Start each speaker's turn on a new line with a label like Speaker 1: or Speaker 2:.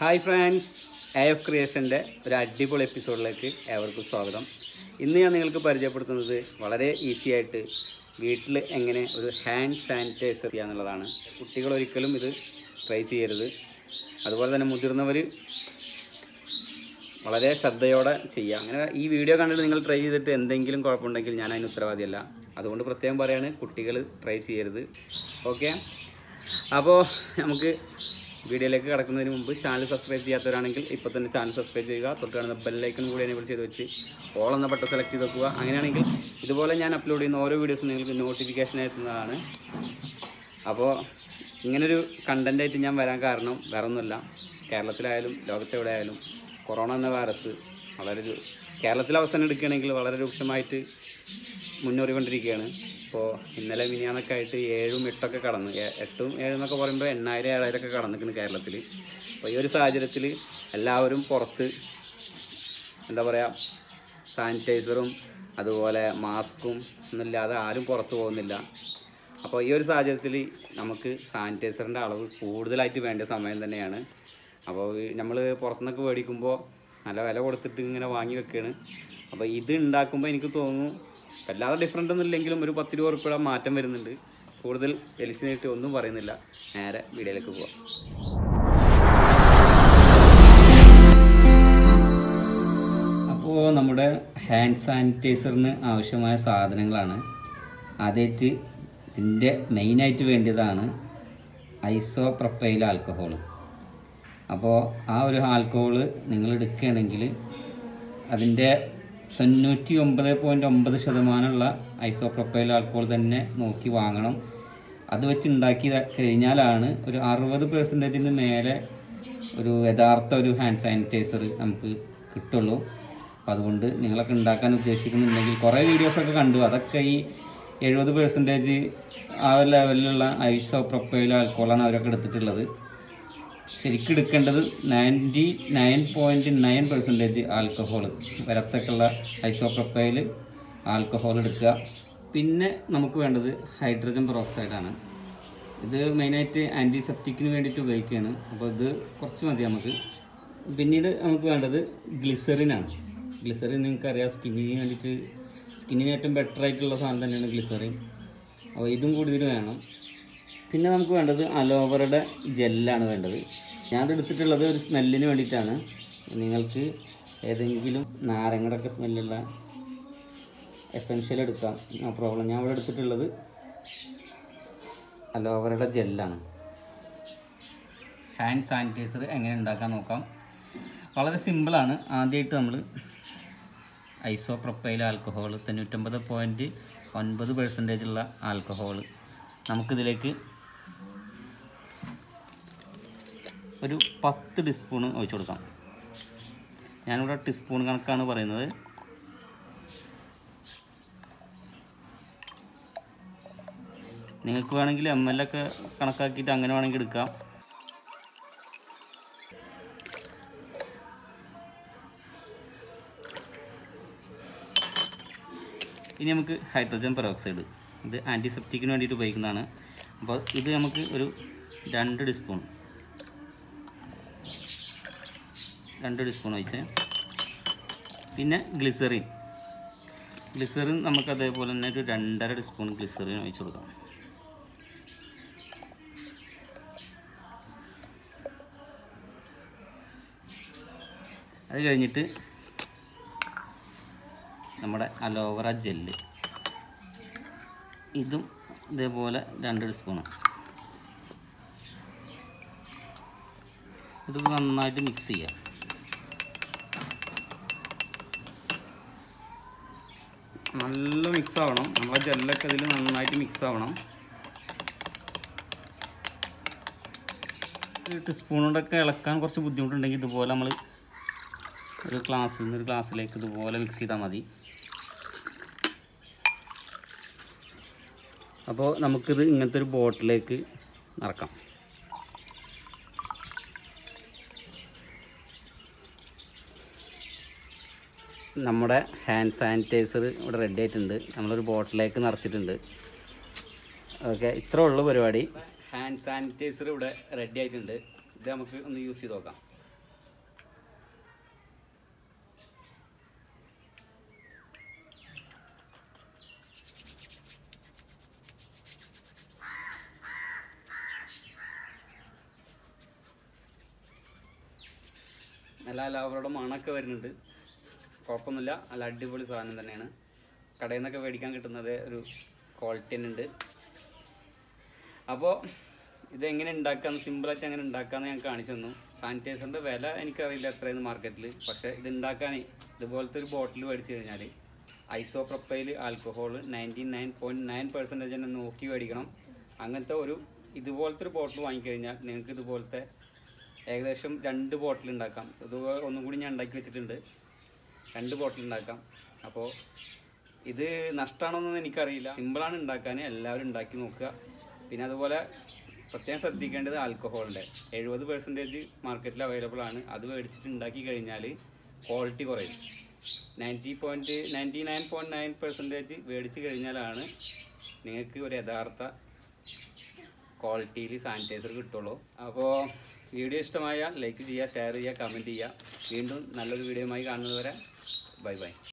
Speaker 1: hi friends A F ക്രിയേഷൻ്റെ ഒരു അടിപൊളി എപ്പിസോഡിലേക്ക് ഏവർക്കും സ്വാഗതം ഇന്ന് ഞാൻ നിങ്ങൾക്ക് പരിചയപ്പെടുത്തുന്നത് വളരെ ഈസി ആയിട്ട് വീട്ടിൽ എങ്ങനെ ഒരു ഹാൻഡ് സാനിറ്റൈസർ ചെയ്യാന്നുള്ളതാണ് കുട്ടികൾ ഒരിക്കലും ഇത് ട്രൈ ചെയ്യരുത് അതുപോലെ തന്നെ മുതിർന്നവർ വളരെ ശ്രദ്ധയോടെ ചെയ്യുക അങ്ങനെ ഈ വീഡിയോ കണ്ടിട്ട് നിങ്ങൾ ട്രൈ ചെയ്തിട്ട് എന്തെങ്കിലും കുഴപ്പമുണ്ടെങ്കിൽ ഞാൻ അതിന് ഉത്തരവാദിയല്ല അതുകൊണ്ട് പ്രത്യേകം പറയാണ് കുട്ടികൾ ട്രൈ ചെയ്യരുത് ഓക്കെ അപ്പോൾ നമുക്ക് വീഡിയോയിലേക്ക് കടക്കുന്നതിന് മുമ്പ് ചാനൽ സബ്സ്ക്രൈബ് ചെയ്യാത്തവരാണെങ്കിൽ ഇപ്പോൾ തന്നെ ചാനൽ സബ്സ്ക്രൈബ് ചെയ്യുക തൊട്ട് കാണുന്ന ബെല്ലൈക്കൺ കൂടി എനേബിൾ ചെയ്ത് വെച്ച് ഓൾ എന്ന ബട്ടൺ സെലക്ട് ചെയ്ത് വെക്കുക അങ്ങനെയാണെങ്കിൽ ഇതുപോലെ ഞാൻ അപ്ലോഡ് ചെയ്യുന്ന ഓരോ വീഡിയോസും നിങ്ങൾക്ക് നോട്ടിഫിക്കേഷൻ എത്തുന്നതാണ് അപ്പോൾ ഇങ്ങനൊരു കണ്ടൻ്റായിട്ട് ഞാൻ വരാൻ കാരണം വേറെ ഒന്നുമല്ല കേരളത്തിലായാലും ലോകത്തെവിടെ ആയാലും കൊറോണ എന്ന വൈറസ് വളരെ ഒരു കേരളത്തിൽ അവസാനം എടുക്കുകയാണെങ്കിൽ വളരെ രൂക്ഷമായിട്ട് മുന്നേറിക്കൊണ്ടിരിക്കുകയാണ് ഇപ്പോൾ ഇന്നലെ മിനിയാന്നൊക്കെ ആയിട്ട് ഏഴും എട്ടൊക്കെ കടന്നു ഏ- എട്ടും ഏഴും എന്നൊക്കെ പറയുമ്പോൾ എണ്ണായിരം ഏഴായിരം ഒക്കെ കടന്നിരിക്കുന്നു കേരളത്തിൽ അപ്പോൾ ഈ ഒരു സാഹചര്യത്തിൽ എല്ലാവരും പുറത്ത് എന്താ പറയുക സാനിറ്റൈസറും അതുപോലെ മാസ്കും ഒന്നുമില്ലാതെ ആരും പുറത്ത് പോകുന്നില്ല അപ്പോൾ ഈ ഒരു സാഹചര്യത്തിൽ നമുക്ക് സാനിറ്റൈസറിൻ്റെ അളവ് കൂടുതലായിട്ട് വേണ്ട സമയം തന്നെയാണ് അപ്പോൾ നമ്മൾ പുറത്തുനിന്നൊക്കെ മേടിക്കുമ്പോൾ നല്ല വില കൊടുത്തിട്ട് ഇങ്ങനെ വാങ്ങി വെക്കുകയാണ് അപ്പോൾ ഇത് ഉണ്ടാക്കുമ്പോൾ എനിക്ക് തോന്നുന്നു വല്ലാതെ ഡിഫറൻ്റ് ഒന്നും ഇല്ലെങ്കിലും ഒരു പത്ത് രൂപ ഉറുപ്പിക മാറ്റം വരുന്നുണ്ട് കൂടുതൽ വലിച്ചു നീട്ടി ഒന്നും പറയുന്നില്ല നേരെ വീഡിയോയിലേക്ക് പോവാം അപ്പോൾ നമ്മുടെ ഹാൻഡ് സാനിറ്റൈസറിന് ആവശ്യമായ സാധനങ്ങളാണ് ആദ്യമായിട്ട് ഇതിൻ്റെ മെയിനായിട്ട് വേണ്ടിയതാണ് ഐസോ പ്രൊപ്പൈൽ ആൽക്കഹോൾ അപ്പോൾ ആ ഒരു ആൽക്കഹോൾ നിങ്ങൾ എടുക്കുകയാണെങ്കിൽ അതിൻ്റെ തൊണ്ണൂറ്റി ഒമ്പത് പോയിൻറ്റ് ഒമ്പത് ശതമാനമുള്ള ഐസോ പ്രൊപ്പൈൽ ആൽക്കഹോൾ തന്നെ നോക്കി വാങ്ങണം അത് വെച്ച് ഉണ്ടാക്കി കഴിഞ്ഞാലാണ് ഒരു അറുപത് പെർസെൻറ്റേജിന് മേലെ ഒരു യഥാർത്ഥ ഒരു ഹാൻഡ് സാനിറ്റൈസർ നമുക്ക് കിട്ടുള്ളൂ അപ്പം അതുകൊണ്ട് നിങ്ങളൊക്കെ ഉണ്ടാക്കാൻ ഉദ്ദേശിക്കുന്നുണ്ടെങ്കിൽ കുറേ വീഡിയോസൊക്കെ കണ്ടു അതൊക്കെ ഈ എഴുപത് പെർസെൻറ്റേജ് ആ ഒരു ലെവലിലുള്ള ഐസോ പ്രൊപ്പൈൽ ആൽക്കഹോളാണ് അവരൊക്കെ എടുത്തിട്ടുള്ളത് ശരിക്കും എടുക്കേണ്ടത് ninety nine point nine percentage alcohol വരത്തൊക്കെയുള്ള ഐസോപ്രൊപ്പൈൽ ആൽക്കഹോൾ എടുക്കുക പിന്നെ നമുക്ക് വേണ്ടത് ഹൈഡ്രജൻ പെറോക്സൈഡാണ് ഇത് മെയിനായിട്ട് ആൻറ്റിസെപ്റ്റിക്കിന് വേണ്ടിയിട്ട് ഉപയോഗിക്കുകയാണ് അപ്പോൾ ഇത് കുറച്ച് മതി നമുക്ക് പിന്നീട് നമുക്ക് വേണ്ടത് ഗ്ലിസറിനാണ് ഗ്ലിസറിൻ നിങ്ങൾക്കറിയാം സ്കിന്നിന് വേണ്ടിയിട്ട് സ്കിന്നിന് ഏറ്റവും ബെറ്റർ ആയിട്ടുള്ള സാധനം തന്നെയാണ് ഗ്ലിസറിൻ അപ്പോൾ ഇതും കൂടി ഇതിന് വേണം പിന്നെ നമുക്ക് വേണ്ടത് അലോവറയുടെ ജെല്ലാണ് വേണ്ടത് ഞാൻ എടുത്തിട്ടുള്ളത് ഒരു സ്മെല്ലിന് വേണ്ടിയിട്ടാണ് നിങ്ങൾക്ക് ഏതെങ്കിലും നാരങ്ങയുടെ ഒക്കെ സ്മെല്ലുള്ള എസെൻഷ്യൽ എടുക്കാം നോ പ്രോബ്ലം ഞാൻ ഇവിടെ എടുത്തിട്ടുള്ളത് അലോവറയുടെ ജെല്ലാണ് ഹാൻഡ് സാനിറ്റൈസർ എങ്ങനെ ഉണ്ടാക്കാൻ നോക്കാം വളരെ സിമ്പിളാണ് ആദ്യമായിട്ട് നമ്മൾ ഐസോ പ്രൊപ്പൈൽ ആൽക്കഹോൾ തൊണ്ണൂറ്റൊമ്പത് പോയിൻറ്റ് ഒൻപത് പെർസെൻറ്റേജ് ഉള്ള ആൽക്കഹോൾ നമുക്കിതിലേക്ക് ഒരു പത്ത് ടീസ്പൂൺ ഒഴിച്ചു കൊടുക്കാം ഞാനിവിടെ ടീസ്പൂൺ കണക്കാണ് പറയുന്നത് നിങ്ങൾക്ക് വേണമെങ്കിൽ എം എൽ ഒക്കെ കണക്കാക്കിയിട്ട് അങ്ങനെ വേണമെങ്കിൽ എടുക്കാം ഇനി നമുക്ക് ഹൈഡ്രജൻ പെറോക്സൈഡ് ഇത് ആൻറ്റിസെപ്റ്റിക്കിന് വേണ്ടിയിട്ട് ഉപയോഗിക്കുന്നതാണ് അപ്പോൾ ഇത് നമുക്ക് ഒരു രണ്ട് ടീസ്പൂൺ രണ്ട് ടീസ്പൂൺ ഒഴിച്ച് പിന്നെ ഗ്ലിസറിൻ ഗ്ലിസറിൻ നമുക്ക് അതേപോലെ തന്നെ ഒരു രണ്ടര ടീസ്പൂൺ ഗ്ലിസറിൻ ഒഴിച്ച് കൊടുക്കാം അത് കഴിഞ്ഞിട്ട് നമ്മുടെ അലോവറ ജെല്ല് ഇതും ഇതേപോലെ രണ്ട് ടീസ്പൂണ് ഇത് നന്നായിട്ട് മിക്സ് ചെയ്യുക നല്ല മിക്സ് ആവണം നമ്മളെ ജെല്ലൊക്കെ ഇതിൽ നന്നായിട്ട് മിക്സ് ആവണം ടീസ്പൂൺ കൊണ്ടൊക്കെ ഇളക്കാൻ കുറച്ച് ബുദ്ധിമുട്ടുണ്ടെങ്കിൽ ഇതുപോലെ നമ്മൾ ഒരു ഗ്ലാസ്സിൽ നിന്ന് ഒരു ഗ്ലാസ്സിലേക്ക് ഇതുപോലെ മിക്സ് ചെയ്താൽ മതി അപ്പോൾ നമുക്കിത് ഇങ്ങനത്തെ ഒരു ബോട്ടിലേക്ക് നിറക്കാം നമ്മുടെ ഹാൻഡ് സാനിറ്റൈസർ ഇവിടെ റെഡി ആയിട്ടുണ്ട് നമ്മളൊരു ബോട്ടിലേക്ക് നിറച്ചിട്ടുണ്ട് ഓക്കെ ഇത്രേ ഉള്ളൂ പരിപാടി ഹാൻഡ് സാനിറ്റൈസർ ഇവിടെ റെഡി ആയിട്ടുണ്ട് ഇത് നമുക്ക് ഒന്ന് യൂസ് ചെയ്ത് നോക്കാം നല്ല അലാവറുടെ മണമൊക്കെ വരുന്നുണ്ട് കുഴപ്പമൊന്നുമില്ല നല്ല അടിപൊളി സാധനം തന്നെയാണ് കടയിൽ നിന്നൊക്കെ മേടിക്കാൻ കിട്ടുന്നത് ഒരു ക്വാളിറ്റി തന്നെ ഉണ്ട് അപ്പോൾ ഇതെങ്ങനെ ഉണ്ടാക്കാന്ന് സിമ്പിളായിട്ട് എങ്ങനെ ഉണ്ടാക്കാമെന്ന് ഞാൻ കാണിച്ചു തന്നു സാനിറ്റൈസറിൻ്റെ വില എനിക്കറിയില്ല എത്രയെന്ന് മാർക്കറ്റിൽ പക്ഷേ ഇത് ഉണ്ടാക്കാൻ ഇതുപോലത്തെ ഒരു ബോട്ടിൽ മേടിച്ച് കഴിഞ്ഞാൽ isopropyl alcohol ninety nine point nine percentage തന്നെ നോക്കി മേടിക്കണം അങ്ങനത്തെ ഒരു ഇതുപോലത്തെ ഒരു ബോട്ടിൽ വാങ്ങിക്കഴിഞ്ഞാൽ നിങ്ങൾക്ക് ഇതുപോലത്തെ ഏകദേശം രണ്ട് ബോട്ടിൽ ഉണ്ടാക്കാം ഇത് ഒന്നും കൂടി ഞാൻ ഉണ്ടാക്കി വെച്ചിട്ടുണ്ട് രണ്ട് ബോട്ടിൽ ഉണ്ടാക്കാം അപ്പോൾ ഇത് നഷ്ടമാണോന്നൊന്നും എനിക്കറിയില്ല സിമ്പിളാണ് ഉണ്ടാക്കാൻ എല്ലാവരും ഉണ്ടാക്കി നോക്കുക പിന്നെ അതുപോലെ പ്രത്യേകം ശ്രദ്ധിക്കേണ്ടത് ആൽക്കഹോളിൻ്റെ എഴുപത് പെർസെൻറ്റേജ് മാർക്കറ്റിൽ അവൈലബിൾ ആണ് അത് മേടിച്ചിട്ട് ഉണ്ടാക്കി കഴിഞ്ഞാൽ ക്വാളിറ്റി കുറയും ninety point ninety nine point nine percentage മേടിച്ച് കഴിഞ്ഞാലാണ് നിങ്ങൾക്ക് ഒരു യഥാർത്ഥ ക്വാളിറ്റിയിൽ സാനിറ്റൈസർ കിട്ടുള്ളൂ അപ്പോൾ വീഡിയോ ഇഷ്ടമായാൽ ലൈക്ക് ചെയ്യുക ഷെയർ ചെയ്യുക കമൻറ്റ് ചെയ്യുക വീണ്ടും നല്ലൊരു വീഡിയോയുമായി കാണുന്നതുവരെ ബൈ ബൈ